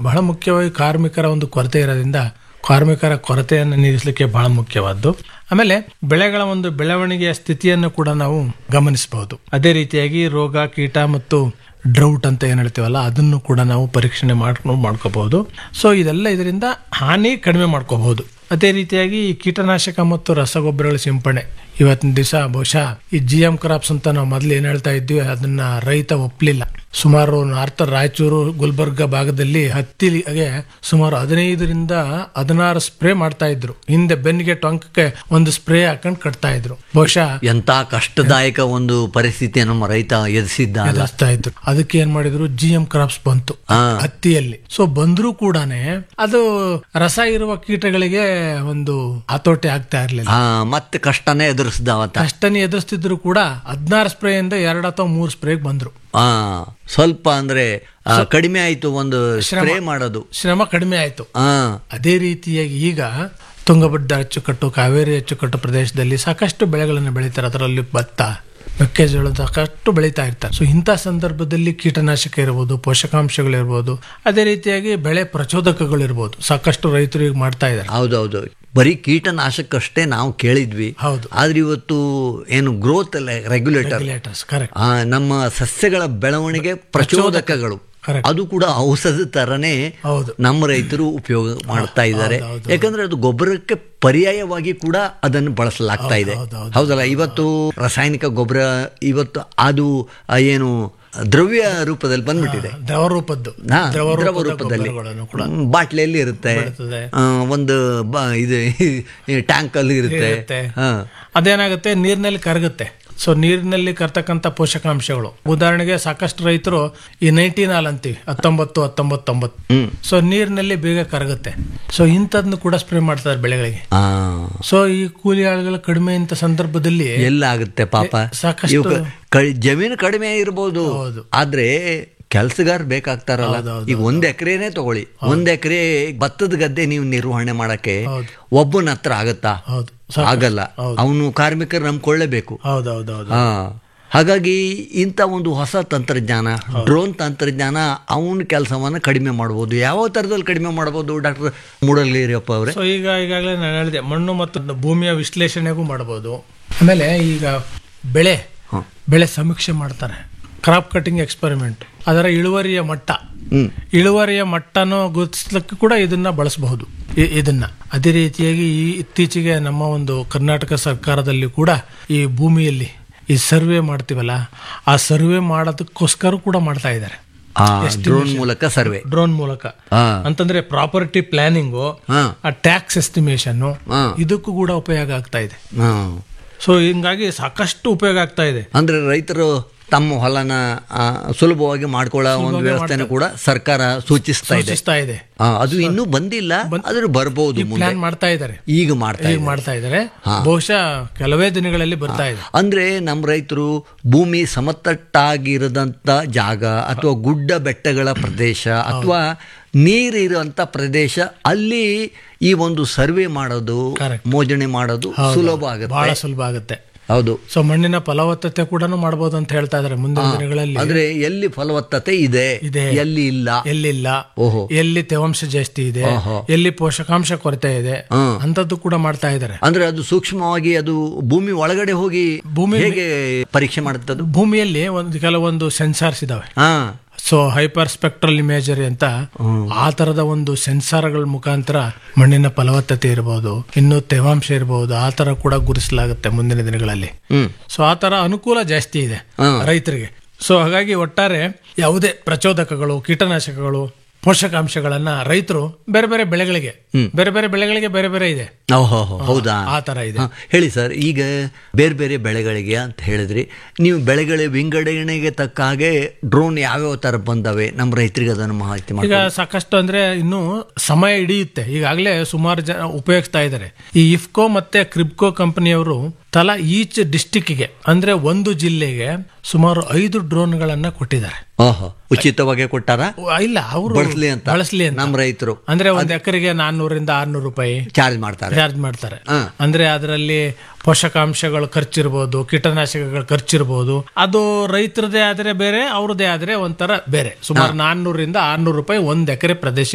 ಬಹಳ ಮುಖ್ಯವಾಗಿ ಕಾರ್ಮಿಕರ ಒಂದು ಕೊರತೆ ಇರೋದ್ರಿಂದ ಕಾರ್ಮಿಕರ ಕೊರತೆಯನ್ನು ನೀಗಿಸಲಿಕ್ಕೆ ಬಹಳ ಮುಖ್ಯವಾದ್ದು ಆಮೇಲೆ ಬೆಳೆಗಳ ಒಂದು ಬೆಳವಣಿಗೆಯ ಸ್ಥಿತಿಯನ್ನು ಕೂಡ ನಾವು ಗಮನಿಸಬಹುದು ಅದೇ ರೀತಿಯಾಗಿ ರೋಗ ಕೀಟ ಮತ್ತು ಡ್ರೌಟ್ ಅಂತ ಏನ್ ಹೇಳ್ತೀವಲ್ಲ ಅದನ್ನು ಕೂಡ ನಾವು ಪರೀಕ್ಷಣೆ ಮಾಡ್ಕೊಂಡು ಮಾಡ್ಕೋಬಹುದು ಸೊ ಇದೆಲ್ಲ ಇದರಿಂದ ಹಾನಿ ಕಡಿಮೆ ಮಾಡ್ಕೋಬಹುದು ಅದೇ ರೀತಿಯಾಗಿ ಈ ಕೀಟನಾಶಕ ಮತ್ತು ರಸಗೊಬ್ಬರಗಳ ಸಿಂಪಡಣೆ ಇವತ್ತಿನ ದಿವಸ ಬಹುಶಃ ಈ ಜಿ ಎಂ ಕ್ರಾಪ್ಸ್ ಅಂತ ನಾವು ಮೊದಲು ಏನ್ ಹೇಳ್ತಾ ಇದ್ವಿ ಅದನ್ನ ರೈತ ಒಪ್ಪಲಿಲ್ಲ ಸುಮಾರು ನಾರ್ತ್ ರಾಯಚೂರು ಗುಲ್ಬರ್ಗ ಭಾಗದಲ್ಲಿ ಹತ್ತಿಗೆ ಸುಮಾರು ಹದಿನೈದರಿಂದ ಹದಿನಾರು ಸ್ಪ್ರೇ ಮಾಡ್ತಾ ಇದ್ರು ಹಿಂದೆ ಬೆನ್ನಿಗೆ ಟೊಂಕಕ್ಕೆ ಒಂದು ಸ್ಪ್ರೇ ಹಾಕೊಂಡು ಕಟ್ತಾ ಇದ್ರು ಬಹುಶಃ ಎಂತ ಕಷ್ಟದಾಯಕ ಒಂದು ಪರಿಸ್ಥಿತಿ ನಮ್ಮ ರೈತ ಎದುರಿಸಿದ್ದ ಅಲ್ಲ ಎದುರಿಸ್ತಾ ಇದ್ರು ಅದಕ್ಕೆ ಏನ್ ಮಾಡಿದ್ರು ಜಿ ಎಂ ಕ್ರಾಪ್ಸ್ ಬಂತು ಹಾ. ಹತ್ತಿಯಲ್ಲಿ ಸೊ ಬಂದ್ರೂ ಕೂಡಾನೆ ಅದು ರಸ ಇರುವ ಕೀಟಗಳಿಗೆ ಒಂದು ಹತೋಟಿ ಆಗ್ತಾ ಇರ್ಲಿಲ್ಲ ಹಾ ಮತ್ತೆ ಕಷ್ಟನೇ ಎದುರಿಸಿದವತ್ತ ಅಷ್ಟನೇ ಎದುರಿಸ್ತಿದ್ರು ಕೂಡ ಹದಿನಾರು ಸ್ಪ್ರೇ ಇಂದ ಎರಡು ಅಥವಾ ಮೂರು ಸ್ಪ್ರೇಗ್ ಬಂದ್ರು ಹಾ ಸ್ವಲ್ಪ ಅಂದ್ರೆ ಆ, ಕಡಿಮೆ ಆಯ್ತು ಒಂದು ಸ್ಪ್ರೇ ಮಾಡೋದು ಶ್ರಮ ಕಡಿಮೆ ಆಯ್ತು ಹಾ ಅದೇ ರೀತಿಯಾಗಿ ಈಗ ತುಂಗಭದ್ರಾ ಅಚ್ಚುಕಟ್ಟು ಕಾವೇರಿ ಅಚ್ಚುಕಟ್ಟು ಪ್ರದೇಶದಲ್ಲಿ ಸಾಕಷ್ಟು ಬೆಳೆಗಳನ್ನು ಬೆಳೀತಾರೆ ಅದರಲ್ಲಿ ಭತ್ತ ಮೆಕ್ಕೆಜೋಳ ಸಾಕಷ್ಟು ಬೆಳೀತಾ ಇರ್ತಾರೆ ಸೊ ಇಂಥ ಸಂದರ್ಭದಲ್ಲಿ ಕೀಟನಾಶಕ ಇರ್ಬೋದು ಪೋಷಕಾಂಶಗಳಿರ್ಬೋದು ಅದೇ ರೀತಿಯಾಗಿ ಬೆಳೆ ಪ್ರಚೋದಕಗಳಿರ್ಬೋದು ಸಾಕಷ್ಟು ರೈತರು ಈಗ ಮಾಡ್ತಾ ಇದ್ದಾರೆ ಹೌದೌದು ಬರೀ ಕೀಟನಾಶಕಷ್ಟೇ ನಾವು ಕೇಳಿದ್ವಿ ಹೌದು ಆದ್ರೆ ಇವತ್ತು ಏನು ಗ್ರೋತ್ ರೆಗ್ಯುಲೇಟರ್ ರೆಗ್ಯುಲೇಟರ್ಸ್ ಕರೆಕ್ಟ್ ನಮ್ಮ ಸಸ್ಯಗಳ ಬೆಳವಣಿಗೆ ಪ್ರಚೋದಕಗಳು Correct. ಅದು ಕೂಡ ಔಷಧ ತರನೇ ಹೌದು ನಮ್ಮ ರೈತರು ಉಪಯೋಗ ಮಾಡ್ತಾ ಇದ್ದಾರೆ ಹೌದು, ಯಾಕಂದ್ರೆ ಅದು ಗೊಬ್ಬರಕ್ಕೆ ಪರ್ಯಾಯವಾಗಿ ಕೂಡ ಅದನ್ನು ಬಳಸಲಾಗ್ತಾ ಇದೆ ಹೌದು, ಹೌದು. ಹೌದಲ್ಲ ಇವತ್ತು ರಾಸಾಯನಿಕ ಗೊಬ್ಬರ ಇವತ್ತು ಅದು ಆ, ಏನು ದ್ರವ್ಯ ರೂಪದಲ್ಲಿ ಬಂದ್ಬಿಟ್ಟಿದೆ ದ್ರವ ರೂಪದ್ದು ಹಾ, ದ್ರವ ದ್ರವ ರೂಪದ ರೂಪದಲ್ಲಿ ಗೊಬ್ಬರಗಳನ್ನು ಕೂಡ ಹ್ಮ್, ಬಾಟ್ಲಿಯಲ್ಲಿ ಇರುತ್ತೆ ಬರ್ತದೆ. ಆ, ಒಂದು ಬ- ಇದು ಟ್ಯಾಂಕ್ ಅಲ್ಲಿ ಇರುತ್ತೆ ಇರುತ್ತೆ. ಹಾ. ಅದೇನಾಗುತ್ತೆ ನೀರಿನಲ್ಲಿ ಕರಗುತ್ತೆ ಸೊ ನೀರಿನಲ್ಲಿ ಕರ್ತಕ್ಕಂಥ ಪೋಷಕಾಂಶಗಳು ಉದಾಹರಣೆಗೆ ಸಾಕಷ್ಟು ರೈತರು ಈ ನೈನ್ಟೀನ್ ಹಾಲ್ ಅಂತೀವಿ ಹತ್ತೊಂಬತ್ತು ಹತ್ತೊಂಬತ್ತೊಂಬತ್ತು ಹ್ಮ್. ಸೊ ನೀರಿನಲ್ಲಿ ಬೇಗ ಕರಗುತ್ತೆ ಸೊ ಇಂಥದ್ನು ಕೂಡ ಸ್ಪ್ರೇ ಮಾಡ್ತಾರೆ ಬೆಳೆಗಳಿಗೆ ಆ, ಸೊ ಈ ಕೂಲಿ ಆಳುಗಳ ಕಡಿಮೆ ಇಂಥ ಸಂದರ್ಭದಲ್ಲಿ ಎಲ್ಲ ಆಗುತ್ತೆ ಪಾಪ ಸಾಕಷ್ಟು ಇವ್ಕ- ಕ- ಜಮೀನು ಕಡಿಮೆ ಇರ್ಬೋದು ಹೌದು. ಆದ್ರೆ ಕೆಲಸಗಾರ ಬೇಕಾಗ್ತಾರಲ್ಲ ಹೌದು, ಹೌದು, ಈಗ ಒಂದ್ ಎಕರೆನೇ ತಗೊಳ್ಳಿ ಒಂದ್ ಎಕರೆ ಭತ್ತದ ಗದ್ದೆ ನೀವು ನಿರ್ವಹಣೆ ಮಾಡಕ್ಕೆ ಹೌದು. ಒಬ್ಬನ ಹತ್ರ ಆಗತ್ತಾ ಹೌದು ಆಗಲ್ಲ ಅವನು ಕಾರ್ಮಿಕರು ನಂಬ್ಕೊಳ್ಳೇಬೇಕು ಹೌದೌದೌದು ಹಾ ಹಾಗಾಗಿ ಇಂಥ ಒಂದು ಹೊಸ ತಂತ್ರಜ್ಞಾನ ಡ್ರೋನ್ ತಂತ್ರಜ್ಞಾನ ಅವನ ಕೆಲಸವನ್ನ ಕಡಿಮೆ ಮಾಡ್ಬೋದು ಯಾವ ಥರದಲ್ಲಿ ಕಡಿಮೆ ಮಾಡ್ಬೋದು ಡಾಕ್ಟರ್ ಮೂಡಲ್ಗಿರಿಯಪ್ಪ ಅವರೇ ಸೊ ಈಗ ಈಗಾಗಲೇ ನಾನು ಹೇಳಿದೆ ಮಣ್ಣು ಮತ್ತು ಭೂಮಿಯ ವಿಶ್ಲೇಷಣೆಗೂ ಮಾಡಬಹುದು ಆಮೇಲೆ ಈಗ ಬೆಳೆ ಬೆಳೆ ಸಮೀಕ್ಷೆ ಮಾಡ್ತಾರೆ ಕ್ರಾಪ್ ಕಟಿಂಗ್ ಎಕ್ಸ್ಪೆರಿಮೆಂಟ್ ಅದರ ಇಳುವರಿಯ ಮಟ್ಟ ಹ್ಮ್ ಇಳುವರಿಯ ಮಟ್ಟನೂ ಗುರುತಿಸ್ಲಿಕ್ಕೆ ಕೂಡ ಇದನ್ನ ಬಳಸಬಹುದು ಇ- ಇದನ್ನ ಅದೇ ರೀತಿಯಾಗಿ ಈ ಇತ್ತೀಚೆಗೆ ನಮ್ಮ ಒಂದು ಕರ್ನಾಟಕ ಸರ್ಕಾರದಲ್ಲಿ ಕೂಡ ಈ ಭೂಮಿಯಲ್ಲಿ ಈ ಸರ್ವೆ ಮಾಡ್ತೀವಲ್ಲ ಆ ಸರ್ವೆ ಮಾಡೋದಕ್ಕೋಸ್ಕರ ಕೂಡ ಮಾಡ್ತಾ ಇದ್ದಾರೆ ಆ ಡ್ರೋನ್ ಮೂಲಕ ಸರ್ವೆ ಡ್ರೋನ್ ಮೂಲಕ ಹಾ ಅಂತಂದ್ರೆ ಪ್ರಾಪರ್ಟಿ ಪ್ಲಾನಿಂಗು ಹಾ ಆ ಟ್ಯಾಕ್ಸ್ ಎಸ್ಟಿಮೇಷನ್ ಹಾ. ಇದಕ್ಕೂ ಕೂಡ ಉಪಯೋಗ ಆಗ್ತಾ ಇದೆ ಹಾ. ಸೊ ಹಿಂಗಾಗಿ ಸಾಕಷ್ಟು ಉಪಯೋಗ ಆಗ್ತಾ ಇದೆ ಅಂದ್ರೆ ರೈತರು ತಮ್ಮ ಹೊಲನ ಆ, ಸುಲಭವಾಗಿ ಮಾಡ್ಕೊಳ್ಳೋ ಒಂದು ವ್ಯವಸ್ಥೆನ ಕೂಡ ಸರ್ಕಾರ ಸೂಚಿಸ್ತಾ ಇದೆ ಸೂಚಿಸ್ತಾ ಇದೆ ಆ, ಅದು ಇನ್ನೂ ಬಂದಿಲ್ಲ ಆದ್ರೆ ಬರ್ಬೋದು ಮುಂದೆ ಪ್ಲಾನ್ ಮಾಡ್ತಾ ಇದ್ದಾರೆ ಈಗ ಮಾಡ್ತಾ ಈಗ ಇದೆ ಮಾಡ್ತಾ ಇದ್ದಾರೆ ಬಹುಶಃ ಕೆಲವೇ ದಿನಗಳಲ್ಲಿ ಬರ್ತಾ ಇದೆ ಅಂದ್ರೆ ನಮ್ಮ ರೈತರು ಭೂಮಿ ಸಮತಟ್ಟಾಗಿರದಂತ ಜಾಗ ಅಥವಾ ಗುಡ್ಡ ಬೆಟ್ಟಗಳ ಪ್ರದೇಶ ಅಥವಾ ನೀರಿರುವಂತ ಪ್ರದೇಶ ಅಲ್ಲಿ ಈ ಒಂದು ಸರ್ವೆ ಮಾಡೋದು Correct. ಮೋಜಣೆ ಮಾಡೋದು ಸುಲಭ ಆಗುತ್ತೆ ಬಹಳ ಸುಲಭ ಆಗುತ್ತೆ ಹೌದು ಸೊ ಮಣ್ಣಿನ ಫಲವತ್ತತೆ ಕೂಡ ಮಾಡಬಹುದು ಅಂತ ಹೇಳ್ತಾ ಇದ್ದಾರೆ ಮುಂದಿನ ದಿನಗಳಲ್ಲಿ ಅಂದ್ರೆ ಎಲ್ಲಿ ಫಲವತ್ತತೆ ಇದೆ ಇದೆ. ಎಲ್ಲಿ ಇಲ್ಲ ಎಲ್ಲಿಲ್ಲ ಓಹೋ ಎಲ್ಲಿ ತೇವಾಂಶ ಜಾಸ್ತಿ ಇದೆ ಆಹಾ. ಎಲ್ಲಿ ಪೋಷಕಾಂಶ ಕೊರತೆ ಇದೆ ಹ್ಮ್. ಅಂತದ್ದು ಕೂಡ ಮಾಡ್ತಾ ಇದ್ದಾರೆ ಅಂದ್ರೆ ಅದು ಸೂಕ್ಷ್ಮವಾಗಿ ಅದು ಭೂಮಿ ಒಳಗಡೆ ಹೋಗಿ ಭೂಮಿ ಹೇಗೆ ಪರೀಕ್ಷೆ ಮಾಡುತ್ತದು ಭೂಮಿಯಲ್ಲಿ ಒಂದು ಕೆಲವೊಂದು ಸೆನ್ಸಾರ್ಸ್ ಇದಾವೆ ಹಾ ಸೊ ಹೈಪರ್ ಸ್ಪೆಕ್ಟ್ರಲ್ ಇಮೇಜರಿ ಅಂತ ಆ ತರದ ಒಂದು ಸೆನ್ಸಾರ್ಗಳ ಮುಖಾಂತರ ಮಣ್ಣಿನ ಫಲವತ್ತತೆ ಇರಬಹುದು ಇನ್ನು ತೇವಾಂಶ ಇರಬಹುದು ಆ ತರ ಕೂಡ ಗುರುತಿಸಲಾಗುತ್ತೆ ಮುಂದಿನ ದಿನಗಳಲ್ಲಿ ಹ್ಮ್ ಸೊ ಆ ತರ ಅನುಕೂಲ ಜಾಸ್ತಿ ಇದೆ ಹಾ. ರೈತರಿಗೆ ಸೊ ಹಾಗಾಗಿ ಒಟ್ಟಾರೆ ಯಾವುದೇ ಪ್ರಚೋದಕಗಳು ಕೀಟನಾಶಕಗಳು ಪೋಷಕಾಂಶಗಳನ್ನ ರೈತರು ಬೇರೆ ಬೇರೆ ಬೆಳೆಗಳಿಗೆ ಬೇರೆ ಬೇರೆ ಬೆಳೆಗಳಿಗೆ ಬೇರೆ ಬೇರೆ ಇದೆ ಓಹೋ ಹೌದಾ ಆ ತರ ಇದೆ ಹಾ, ಹೇಳಿ ಸರ್ ಈಗ ಬೇರೆ ಬೇರೆ ಬೆಳೆಗಳಿಗೆ ಅಂತ ಹೇಳಿದ್ರಿ ನೀವು ಬೆಳೆಗಳ ವಿಂಗಡಣೆಗೆ ತಕ್ಕ ಹಾಗೆ ಡ್ರೋನ್ ಯಾವ್ಯಾವ ತರ ಬಂದವೆ ನಮ್ಮ ರೈತರಿಗೆ ಅದನ್ನು ಮಾಹಿತಿ ಮಾಡಿ ಈಗ ಸಾಕಷ್ಟು ಅಂದ್ರೆ ಇನ್ನು ಸಮಯ ಹಿಡಿಯುತ್ತೆ ಈಗಾಗಲೇ ಸುಮಾರು ಜನ ಉಪಯೋಗಿಸ್ತಾ ಇದ್ದಾರೆ ಈ ಇಫ್ಕೋ ಮತ್ತೆ ಕ್ರಿಬ್ಕೋ ಕಂಪನಿಯವರು ತಲಾ ಈಚ್ ಡಿಸ್ಟಿಕ್ಗೆ ಅಂದ್ರೆ ಒಂದು ಜಿಲ್ಲೆಗೆ ಸುಮಾರು ಐದು ಡ್ರೋನ್ಗಳನ್ನ ಕೊಟ್ಟಿದ್ದಾರೆ ಓಹೋ ಉಚಿತವಾಗಿ ಕೊಟ್ಟಾರ ಓ, ಇಲ್ಲ ಅವರು ಬಳಸ್ಲಿ ಅಂತ ಬಳಸ್ಲಿ ಅಂತ ನಮ್ಮ ರೈತರು ಅಂದ್ರೆ ಒಂದ್ ಎಕರೆಗೆ ನಾನ್ನೂರಿಂದ ಆರ್ನೂರು ರೂಪಾಯಿ ಚಾರ್ಜ್ ಮಾಡ್ತಾರೆ ಚಾರ್ಜ್ ಮಾಡ್ತಾರೆ ಹಾ. ಅಂದ್ರೆ ಅದರಲ್ಲಿ ಪೋಷಕಾಂಶಗಳು ಖರ್ಚಿರ್ಬೋದು ಕೀಟನಾಶಕಗಳ ಖರ್ಚಿರ್ಬೋದು ಅದು ರೈತರದೇ ಆದ್ರೆ ಬೇರೆ ಅವ್ರದೇ ಆದ್ರೆ ಒಂಥರ ಬೇರೆ ಸುಮಾರು ನಾನ್ನೂರಿಂದ ಆರ್ನೂರು ರೂಪಾಯಿ ಒಂದ್ ಎಕರೆ ಪ್ರದೇಶ